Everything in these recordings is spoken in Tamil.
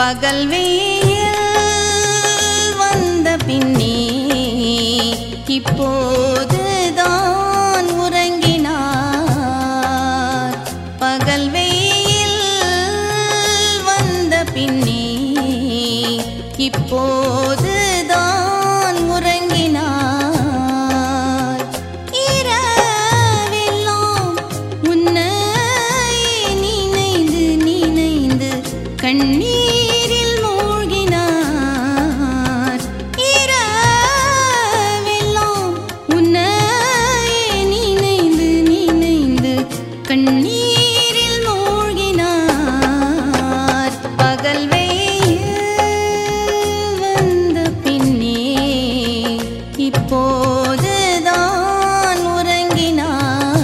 பகல் வெயில் வந்த பின்னே இப்போதுதான் உறங்கினார் பகல் வெயில் வந்த பின்னே இப்போதுதான் உறங்கினார் இரவெல்லாம் உன்னை நினைந்து நினைந்து கண்ணீரில் மூழ்கினார் இரவெல்லாம் உன்னை நினைந்து நினைந்து கண்ணீரில் மூழ்கினார் பகல் வெயில் வந்த பின்னே இப்போதுதான் உறங்கினார்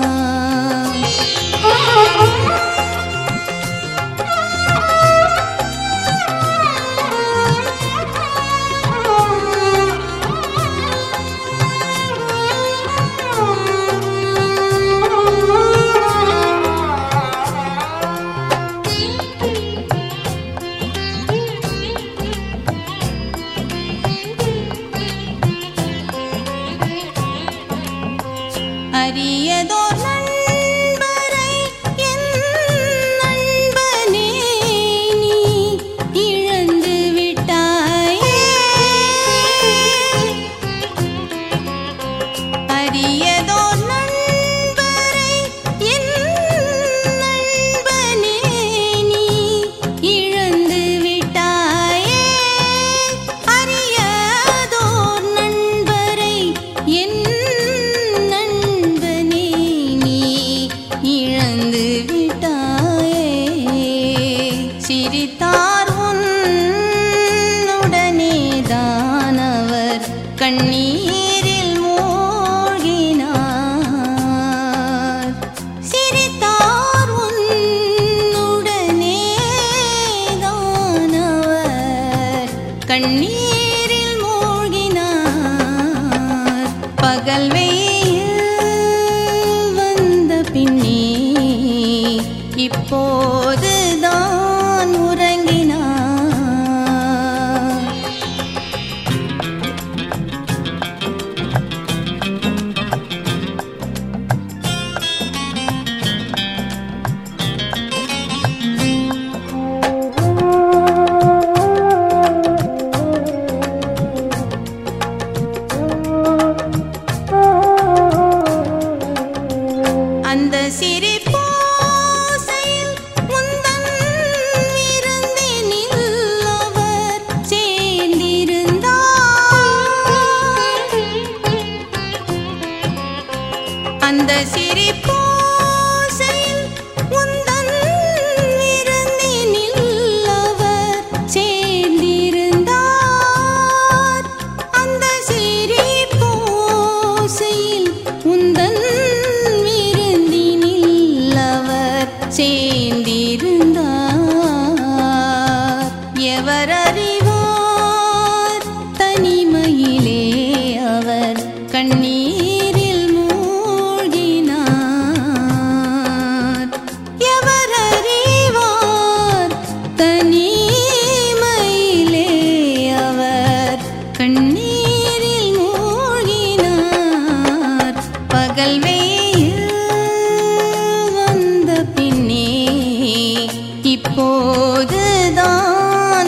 அரியதோர் நண்பரை என் நண்பனே நீ இழந்து விட்டாயே அரியதோர் நண்பரை என் நண்பனே நீ இழந்து விட்டாயே அரியதோர் நண்பரை என் நண்பனே நீ இழந்து விட்டாயே சிரித்தார் உன்னுடனே தானவர் கண்ணீரில் மூழ்கினார் சிரித்தார் உன்னுடனே தானவர் கண்ணீரில் மூழ்கினார் பகல் வெயில் வந்த பின்னே இப்போதுதான் உறங்கினார் அந்த சிரிப்போசையில் முந்தன் விருந்தினில் அவர் சேர்ந்திருந்தார் அந்த சிரிப்போசையில் முந்தன் விருந்தினில் அவர் சேர்ந்திருந்தார் அந்த சிரிப்போசையில் உந்தன் விருந்தினில் அவர் சேர்ந்திருந்தார் எவர் அறிவார் தனிமையிலே அவர் கண்ணீரில் மூழ்கினார் எவர் அறிவார் தனிமையிலே அவர் கண்ணீரில் மூழ்கினார் பகல் வெயில் வந்த பின்னே இப்போதுதான்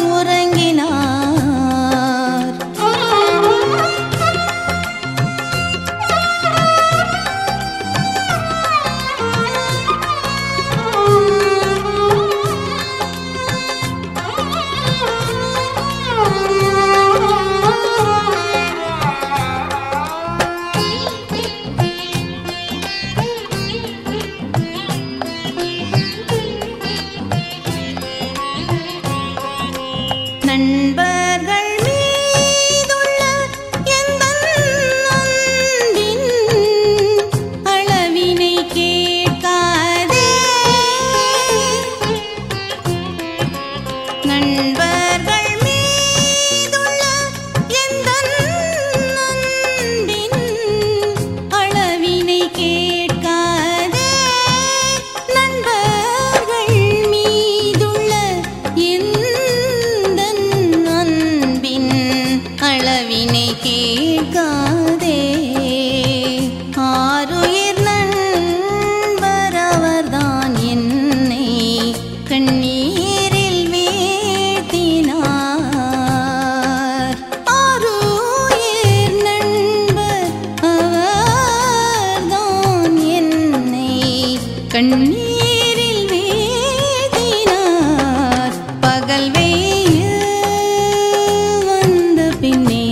உறங்கினார் கண்ணீரில் வேதினார் பகல் வெயில் வந்த பின்னே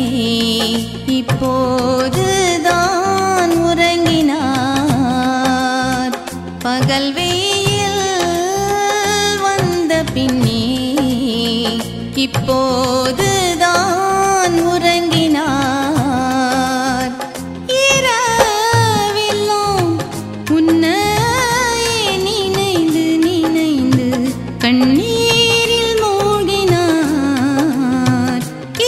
இப்போதுதான் உறங்கினார் பகல் வெயில் வந்த பின்னே இப்போதுதான் உறங்கினார் இரவெல்லாம் உன்னையே நினைந்து நினைந்து கண்ணீரில் மூழ்கினார்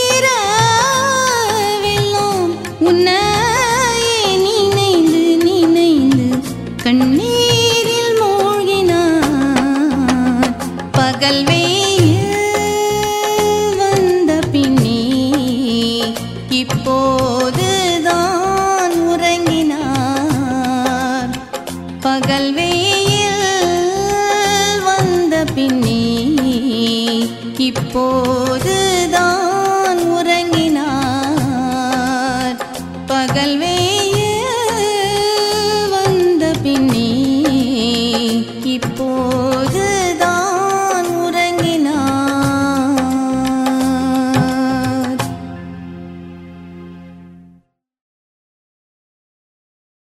இரவெல்லாம் உன்னையே நினைந்து நினைந்து கண்ணீரில் மூழ்கினார் பகல் வெயில் வந்த பின்னே இப்போதுதான் உறங்கினார் பகல் வெயில் வந்த பின்னே இப்போதுதான்